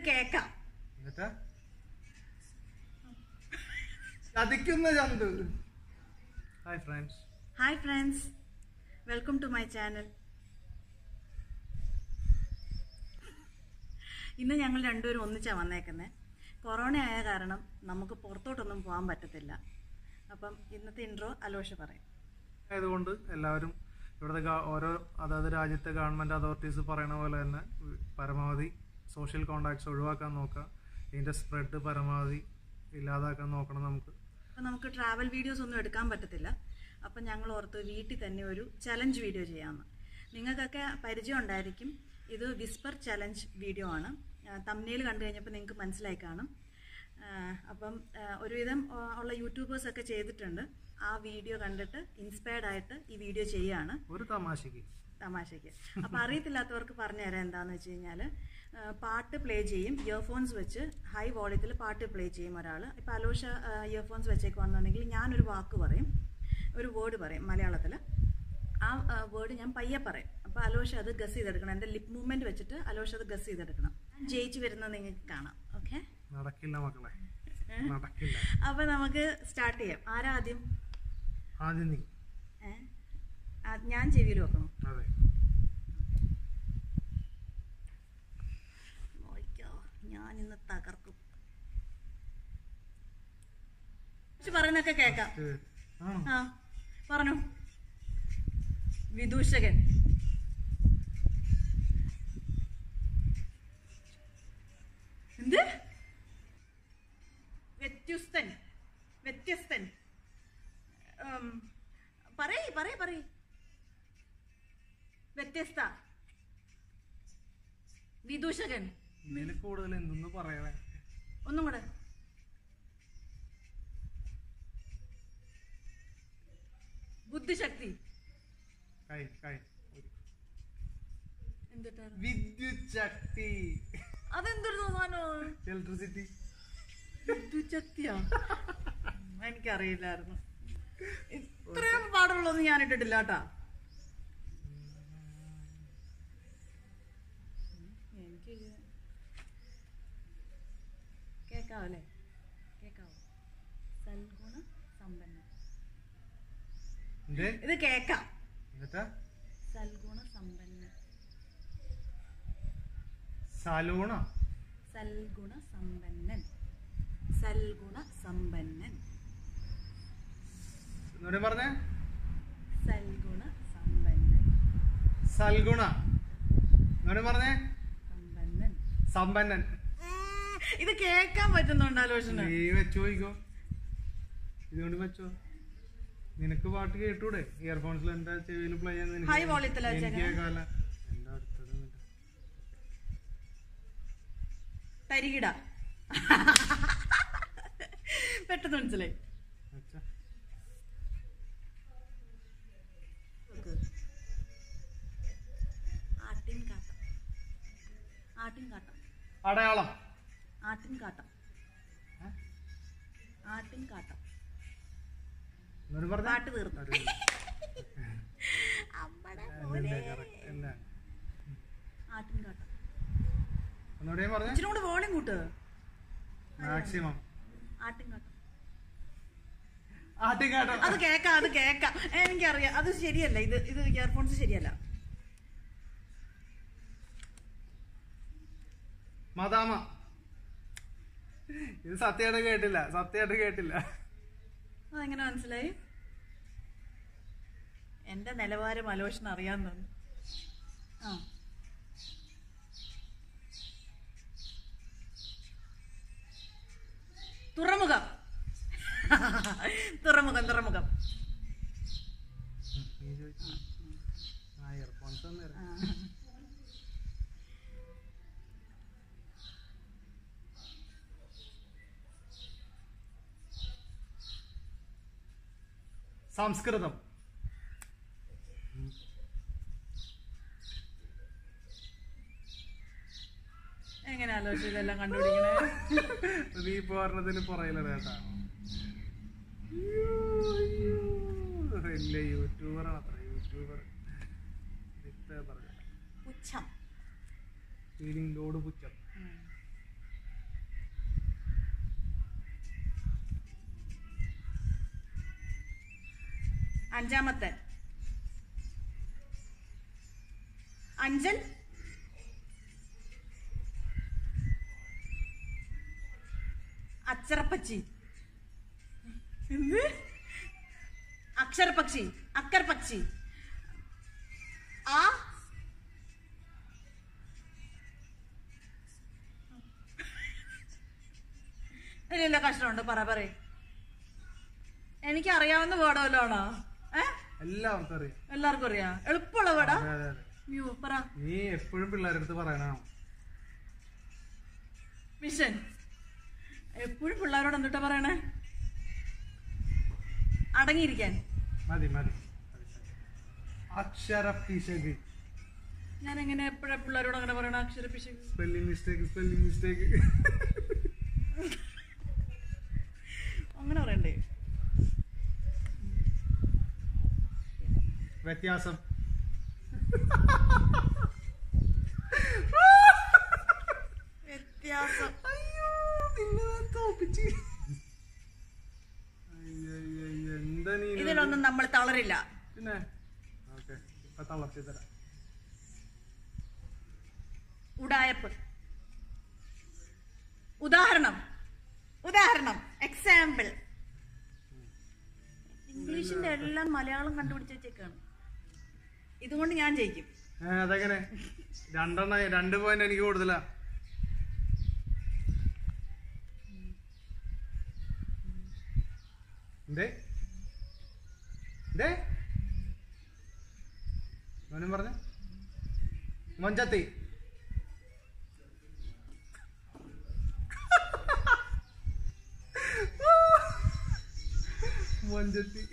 കേക്കാം എന്നിട്ടാ ചതിക്കുന്ന Chanthu hi friends hi friends welcome to my channel ഇന്ന് ഞങ്ങൾ രണ്ടുപേരും ഒന്നിച്ചാണ് വന്നേക്കുന്നത് കൊറോണ ആയ കാരണം നമുക്ക് പുറത്തോട്ടൊന്നും പോകാൻ പറ്റത്തില്ല അപ്പം ഇന്നത്തെ ഇൻട്രോ അലോഷ പറയും ആയതുകൊണ്ട് എല്ലാവരും ഇവിടുത്തെ ഗവ- ഓരോ അതായത് രാജ്യത്തെ ഗവൺമെന്റ് അതോറിറ്റീസ് പറയണ പോലെ തന്നെ പരമാവധി സോഷ്യൽ കോണ്ടാക്ട്സ് ഒഴിവാക്കാൻ നോക്കുക ഇതിന്റെ സ്പ്രെഡ് പരമാവധി ഇല്ലാതാക്കാൻ നോക്കണം നമുക്ക് അപ്പം നമുക്ക് ട്രാവൽ വീഡിയോസ് ഒന്നും എടുക്കാൻ പറ്റത്തില്ല അപ്പം ഞങ്ങൾ ഓർത്ത് വീട്ടിൽ തന്നെ ഒരു ചലഞ്ച് വീഡിയോ ചെയ്യാമെന്ന് നിങ്ങൾക്കൊക്കെ പരിചയം ഉണ്ടായിരിക്കും ഇത് വിസ്പർ ചലഞ്ച് വീഡിയോ ആണ് തമ്മിൽ കണ്ടു കഴിഞ്ഞപ്പോൾ നിങ്ങൾക്ക് മനസ്സിലായി കാണും ആ, അപ്പം ആ, ഒരുവിധം ആ, ഉള്ള യൂട്യൂബേഴ്സൊക്കെ ചെയ്തിട്ടുണ്ട് ആ വീഡിയോ കണ്ടിട്ട് ഇൻസ്പയർഡ് ആയിട്ട് ഈ വീഡിയോ ചെയ്യുകയാണ് ഒരു തമാശക്ക് തമാശയ്ക്ക് അപ്പം അറിയത്തില്ലാത്തവർക്ക് പറഞ്ഞു തരാം എന്താണെന്ന് വെച്ച് കഴിഞ്ഞാൽ പാട്ട് പ്ലേ ചെയ്യും ഇയർഫോൺസ് വെച്ച് ഹൈ വോളിയത്തിൽ പാട്ട് പ്ലേ ചെയ്യും ഒരാൾ ഇപ്പം അലോഷ ഇയർഫോൺസ് വെച്ചേക്കുവാണെന്നുണ്ടെങ്കിൽ ഞാനൊരു വാക്ക് പറയും ഒരു വേർഡ് പറയും മലയാളത്തിൽ ആ വേർഡ് ഞാൻ പയ്യെ പറയും അപ്പോൾ അലോഷ അത് ഗസ് ചെയ്തെടുക്കണം എൻ്റെ ലിപ് മൂവ്മെൻറ്റ് വെച്ചിട്ട് അലോഷ അത് ഗസ് ചെയ്തെടുക്കണം ഞാൻ ജയിച്ച് വരുന്നത് നിങ്ങൾക്ക് കാണാം ഓക്കെ നടക്കില്ല മക്കളെ നടക്കില്ല അപ്പോൾ നമുക്ക് സ്റ്റാർട്ട് ചെയ്യാം ആരാ ആദ്യം ആദ്യം നീ ഏ? ആ, ഞാൻ ചെവിയിൽ വെക്കണം അതെ നോക്കിക്കോ, ഞാൻ ഇന്ന് തകർക്കും പക്ഷെ പറയുന്നൊക്കെ കേക്കാം ഇത് ആണോ ആ പറഞ്ഞു വിദൂഷകൻ എന്ത് വ്യത്യസ്തൻ വ്യത്യസ്തൻ ഉം, പറയ് പറയ് പറയ് വ്യത്യസ്ത വിദൂഷകൻ ഇതിൽ കൂടുതൽ എന്തെന്ന് പറയണേ ഒന്നും കൂടെ ബുദ്ധിശക്തി കൈ കൈ എന്തിട്ടാണ് വിദ്യുത് ശക്തി അതെന്തൊരു തോന്നാനോ ഇലക്ട്രിസിറ്റി ബുദ്ധിശക്തിയാ എനിക്കറിയില്ലായിരുന്നു ഇത്രയും പാടുള്ളൊന്നും ഞാൻ ഇട്ടിട്ടില്ല കേട്ടാ എനിക്ക് കേക്കാവോ അല്ലേ കേക്കാവോ സൽഗുണ സമ്പന്ന എന്തേ ഇത് കേക്കാം എന്നിട്ടാ സൽഗുണ സമ്പന്ന സലൂണ സൽഗുണ സമ്പന്നൻ സൽഗുണ സമ്പന്നൻ എന്നോട് പറഞ്ഞേ സൽഗുണ സമ്പന്നൻ സൽഗുണ എന്നോട് പറഞ്ഞേ സമ്പന്നൻ സമ്പന്നൻ ഇത് കേക്കാൻ പറ്റുന്നുണ്ട് ആലോചന നീ വെച്ചോ ചോദിക്കോ ഇതുകൊണ്ട് വെച്ചോ നിനക്ക് പാട്ട് കേട്ടൂടെ ഇയർഫോൺസിൽ എന്താ ചെവിയിൽ പ്ലേ ചെയ്യുന്നത് High volume ത്തിലാ എനിക്ക് വെച്ചേക്കണെ? കേൾക്കാല്ല എന്റെ അടുത്തത് എന്നിട്ട്. തരികിട പെട്ടെന്ന് മനസ്സിലായി വെച്ചാ. ആട്ടിൻ കാട്ടം ആട്ടിൻ കാട്ടം അടയാളം ആട്ടിൻ കാട്ടം ഏ? ആട്ടിൻ കാട്ടം എന്നോട് പറഞ്ഞേ പാട്ട് തീർന്നു ഒരു- അമ്പടെ ഇല്ല, പോലെ. correct. ഇല്ല. ആട്ടിൻ കാട്ടം ഒന്നുകൂടെ ഞാൻ പറഞ്ഞേ ഇച്ചിരി കൂടെ വോളിയം കൂട്ട് മാക്സിമം ആട്ടിൻ കാട്ടം ആട്ടിക്കാട്ടോ അത് കേക്കാം അത് കേക്കാം എനിക്കറിയാം അത് ശരിയല്ല ഇത് ഇത് ഇയർഫോൺസ് ശരിയല്ല മദാമ ഇത് സത്യമായിട്ട് കേട്ടില്ല സത്യമായിട്ട് കേട്ടില്ല അതെങ്ങനെ മനസ്സിലായി എന്റെ നിലവാരം അലോഷന് അറിയാൻ തോന്നി ആ തുറമുഖം തുറമുഖം തുറമുഖം നീ ചോദിച്ചു ആ ഇയർഫോൺസ് തന്നെ ആ. സംസ്കൃതം എങ്ങനെ ആലോചിച്ചു ഇതെല്ലാം കണ്ടുപിടിക്കണേ നീ ഇപ്പൊ പറഞ്ഞതിന് പറയില്ല കേട്ടാ വലിയ യൂട്യൂബറാണ് അത്ര യൂട്യൂബർ ഇത്ര പറഞ്ഞു പുച്ഛം ഫീലിംഗ് ലോഡ് പുച്ചം ഉം. അഞ്ചാമത്തെ അഞ്ചൽ അച്ചറപ്പച്ചി എന്ത് അക്ഷരപക്ഷി അക്കർപക്ഷി ആ ഇല്ല കഷ്ടമുണ്ട് പറ പറ എനിക്ക് അറിയാവുന്ന വേർഡ് വല്ലതാണോ ഏ എല്ലാവർക്കും അറിയാം എല്ലാവർക്കും അറിയാം എളുപ്പമുള്ള വേർഡാ അതെ അതെ അതെ യോ പറ നീ എപ്പോഴും പിള്ളേരുടെ അടുത്ത് പറയണതാണ് മിഷൻ എപ്പോഴും പിള്ളേരോട് എന്തിട്ടാ പറയണേ അടങ്ങിയിരിക്കാൻ മതി മതി അക്ഷര പിശക് ഞാൻ എങ്ങനെ എപ്പോഴാ പിള്ളേരോട് അങ്ങനെ പറയണ അക്ഷരപിശക് സ്പെല്ലിംഗ് മിസ്റ്റേക്ക് സ്പെല്ലിംഗ് മിസ്റ്റേക്ക് അങ്ങനെ പറയണ്ടേ വ്യത്യാസം വ്യത്യാസം അയ്യോ നിന്നെ ഞാൻ തോപ്പിച്ച് അയ്യയ്യയ്യ, എന്താ നീ ഇത്? ഇതിലൊന്നും നമ്മൾ തളരില്ല പിന്നെ ഓക്കെ ഇപ്പൊ തളർത്തി തരാം ഉടായപ്പ് ഉദാഹരണം ഉദാഹരണം എക്സാമ്പിൾ ഇംഗ്ലീഷിന്റെ എല്ലാം മലയാളം കണ്ടുപിടിച്ച് വെച്ചേക്കാണ് ഇതുകൊണ്ട് ഞാൻ ജയിക്കും ഏ, അതെങ്ങനെ രണ്ടെണ്ണ രണ്ട് പോയിന്റ് എനിക്ക് കൂടുതലാ എന്തേ എന്തേ മോനും പറഞ്ഞ മൊഞ്ചത്തി മൊഞ്ചത്തി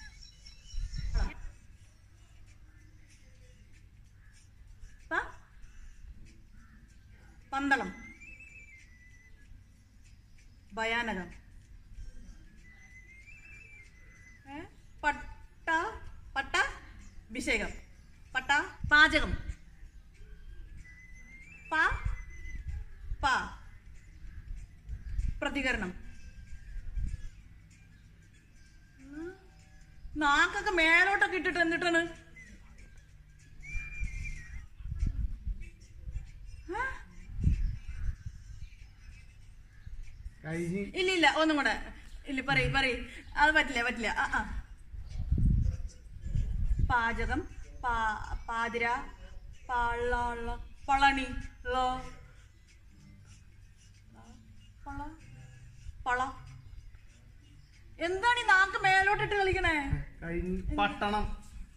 പ പന്തളം ഭയാനകം ഏ? പട്ട പട്ട അഭിഷേകം പട്ട പാചകം പ പ പ്രതികരണം ഉം. നാക്കൊക്കെ മേലോട്ടൊക്കെ ഇട്ടിട്ട് എന്നിട്ടാണ് ആ? കഴിഞ്ഞ് ഇല്ല ഇല്ല ഒന്നും കൂടെ ഇല്ല പറയ് പറയ് അത് പറ്റില്ല പറ്റില്ല ആ ആ പാചകം പാ പാതിര പള്ള പളണി ലോ പള പള എന്താണ് ഈ നാക്ക് മേലോട്ടിട്ട് കളിക്കണേ കഴിഞ്ഞ് പട്ടണം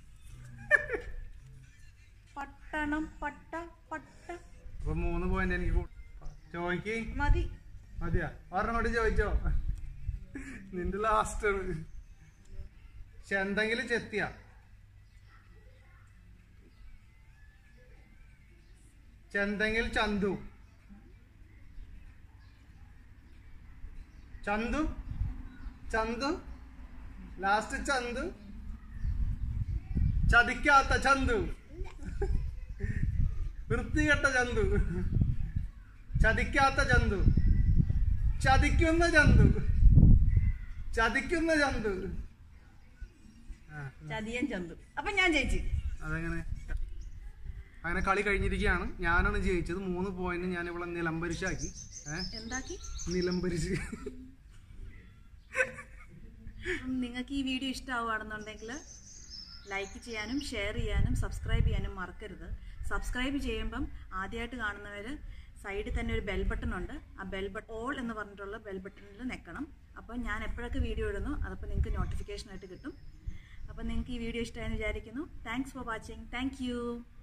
പട്ടണം പട്ട പട്ട അപ്പൊ മൂന്ന് പോയിന്റ് എനിക്ക് കൂ- ചോദിക്ക് മതി മതിയാ ഒരെണ്ണോട് ചോദിച്ചോ നിന്റെ ലാസ്റ്റ് ആണ് ചെന്തെങ്കിലും ചെത്തിയ ചെന്തെങ്കിൽ ചന്തു ചന്തു ചന്തു ലാസ്റ്റ് ചന്തു ചതിക്കാത്ത ചന്തു വൃത്തികെട്ട ചന്തു ചതിക്കാത്ത ചന്തു ചതിക്കുന്ന ചന്തു ചതിക്കുന്ന ചന്തു ആ, ചതിയൻ ചന്തു അപ്പൊ ഞാൻ ജയിച്ചു അതെങ്ങനെ അങ്ങനെ കളി കഴിഞ്ഞിരിക്കുകയാണ് ഞാനാണ് ജയിച്ചത് മൂന്ന് പോയിന്റ് ഞാൻ ഇവിടെ നിലംപരിശാക്കി ഏഹ് എന്താക്കി നിലംപരിശ് അപ്പം നിങ്ങൾക്ക് ഈ വീഡിയോ ഇഷ്ടമാവുകയാണെന്നുണ്ടെങ്കിൽ ലൈക്ക് ചെയ്യാനും ഷെയർ ചെയ്യാനും സബ്സ്ക്രൈബ് ചെയ്യാനും മറക്കരുത് സബ്സ്ക്രൈബ് ചെയ്യുമ്പം ആദ്യമായിട്ട് കാണുന്നവർ സൈഡിൽ തന്നെ ഒരു ബെൽ ബട്ടൺ ഉണ്ട് ആ ബെൽ ബട്ടൺ ഓൾ എന്ന് പറഞ്ഞിട്ടുള്ള ബെൽ ബട്ടണിൽ നിൽക്കണം അപ്പോൾ ഞാൻ എപ്പോഴൊക്കെ വീഡിയോ ഇടുന്നു അതപ്പോൾ നിങ്ങൾക്ക് നോട്ടിഫിക്കേഷൻ ആയിട്ട് കിട്ടും അപ്പോൾ നിങ്ങൾക്ക് ഈ വീഡിയോ ഇഷ്ടമായെന്ന് വിചാരിക്കുന്നു താങ്ക്സ് ഫോർ വാച്ചിങ് താങ്ക്